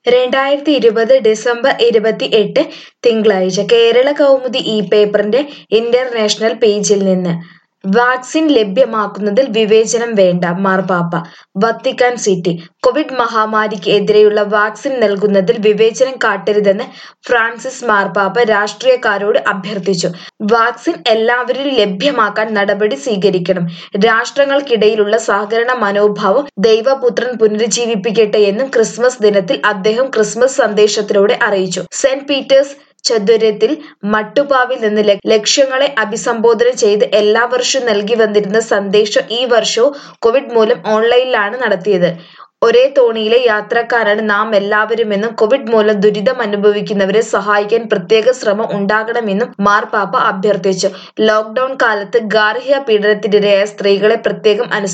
രണ്ടായിരത്തി ഇരുപത് ഡിസംബർ ഇരുപത്തി എട്ട് തിങ്കളാഴ്ച കേരള കൗമുദി ഈ പേപ്പറിന്റെ ഇന്റർനാഷണൽ പേജിൽ നിന്ന് വാക്സിൻ ലഭ്യമാക്കുന്നതിൽ വിവേചനം വേണ്ട മാർപ്പാപ്പ വത്തിക്കാൻ സിറ്റി കോവിഡ് മഹാമാരിക്ക് എതിരെയുള്ള വാക്സിൻ നൽകുന്നതിൽ വിവേചനം കാട്ടരുതെന്ന് ഫ്രാൻസിസ് മാർപ്പാപ്പ രാഷ്ട്രീയക്കാരോട് അഭ്യർത്ഥിച്ചു വാക്സിൻ എല്ലാവരിലും ലഭ്യമാക്കാൻ നടപടി സ്വീകരിക്കണം രാഷ്ട്രങ്ങൾക്കിടയിലുള്ള സഹകരണ മനോഭാവം ദൈവപുത്രൻ പുനരുജ്ജീവിപ്പിക്കട്ടെ എന്നും ക്രിസ്മസ് ദിനത്തിൽ അദ്ദേഹം ക്രിസ്മസ് സന്ദേശത്തിലൂടെ അറിയിച്ചു സെന്റ് പീറ്റേഴ്സ് ചതുരത്തിൽ മട്ടുപ്പാവിൽ നിന്ന് ല- ലക്ഷ്യങ്ങളെ അഭിസംബോധന ചെയ്ത് എല്ലാ വർഷവും നൽകി വന്നിരുന്ന സന്ദേശം ഈ വർഷവും കോവിഡ് മൂലം ഓൺലൈനിലാണ് നടത്തിയത് ഒരേ തോണിയിലെ യാത്രക്കാരാണ് നാം എല്ലാവരുമെന്നും കോവിഡ് മൂലം ദുരിതം അനുഭവിക്കുന്നവരെ സഹായിക്കാൻ പ്രത്യേക ശ്രമം ഉണ്ടാകണമെന്നും മാർപ്പാപ്പ അഭ്യർത്ഥിച്ചു ലോക്ക്ഡൌൺ കാലത്ത് ഗാർഹിക പീഡനത്തിനിരയായ സ്ത്രീകളെ പ്രത്യേകം അനുസ്മരിച്ചു